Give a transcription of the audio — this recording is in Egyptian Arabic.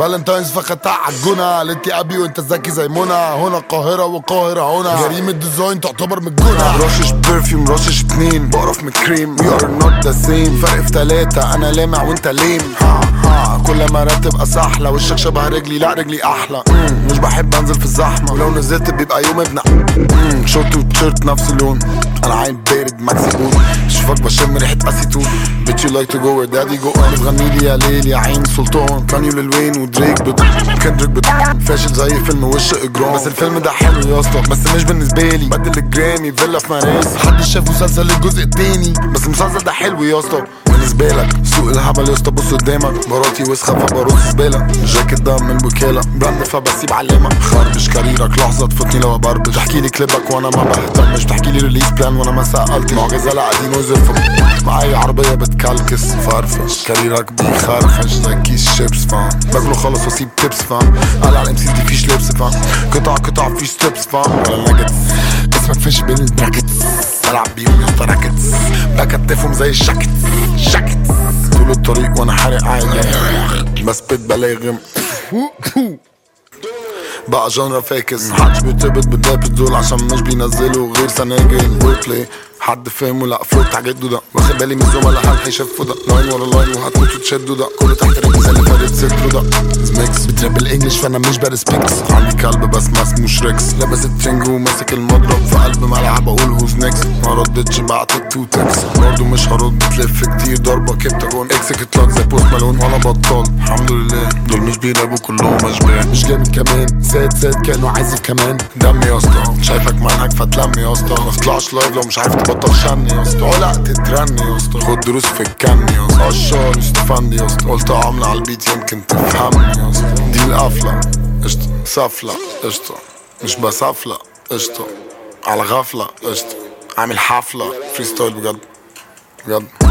فالنتاينز فخدتها عالجنى قالت لي ابي وانت ذكي زي منى هنا القاهره والقاهره هنا جريمه ديزاين تعتبر من الجنى رشش برفيوم رشش اتنين بقرف من الكريم يو ار نوت ذا سيم فرق في تلاته انا لامع وانت ليم ها ها كل ما رتب اصح لو وشك شبه رجلي لا رجلي احلى مم، مش بحب انزل في الزحمه ولو نزلت بيبقى يوم ابن مم، شورت وتيشيرت نفس اللون انا عين بارد ماكسي بوت اشوفك بشم ريحه اسيتون بيتش يو لايك تو جو وير دادي جو انا بغني لي يا ليل يا عين سلطان كانيو للوين ودريك بت كندريك بت فاشل زي فيلم وش اجرام بس الفيلم ده حلو يا اسطى بس مش بالنسبه لي بدل الجرامي فيلا في ماريس محدش شاف مسلسل الجزء التاني بس المسلسل ده حلو يا اسطى بالنسبه لك سوق الهبل يا اسطى بص قدامك مراتي وسخه فبرص زباله الجاكيت ده من الوكاله براند فبسيب علامه خربش كاريرك لحظه تفوتني لو ابربش تحكي لي كليبك وانا ما بهتمش تحكي لي ريليز بلان وانا ما سالت معجزه لا دي نوزر في معايا عربيه بتكلكس فرفش كاريرك بيخرفش زي كيس شيبس فاهم باكله خلص واسيب تيبس فاهم قال على الام سي دي فيش لبس فاهم قطع قطع فيش ستيبس فاهم ولا ناجتس اسمك فيش بين البراكتس بلعب بيهم يا اسطى راكتس بكتفهم زي الشاكتس شاكتس طول الطريق وانا حارق عادي بس بيت بلاغم بقى جنرا فاكس محدش بيرتبط بالدابس دول عشان مش بينزلوا غير سناجل ويبلاي حد فاهمه لا فوت حاجته ده واخد بالي من الزملاء هل هيشفوا ده لاين ورا لاين وهتموتوا تشدوا ده كله تحت رجلي زي اللي فارد صدره ده ميكس بتراب الانجليش فانا مش برسبكس عندي كلب بس ما اسموش ريكس لابس الترنج وماسك المضرب في قلب ملعب اقول هوز نيكست ما ردتش بعت التو تكس برضه مش هرد بتلف كتير ضربه كبتاجون اكسك لاك زي بوست مالون وانا بطال الحمد لله دول مش بيرابوا كلهم اشباه مش جامد كمان زاد زاد كانه عايز كمان دم يا اسطى شايفك منهج فتلم يا اسطى ما تطلعش لايف لو مش عارف تبطل شن يا اسطى ولا تترن يا اسطى خد دروس في الكن يا اسطى قشار استفندي يا اسطى قلت عامله على البيت يمكن تفهمني يا اسطى دي القفله قشطه سفله قشطه مش بسفله قشطه على غفله قشطه عامل حفله فري ستايل بجد بجد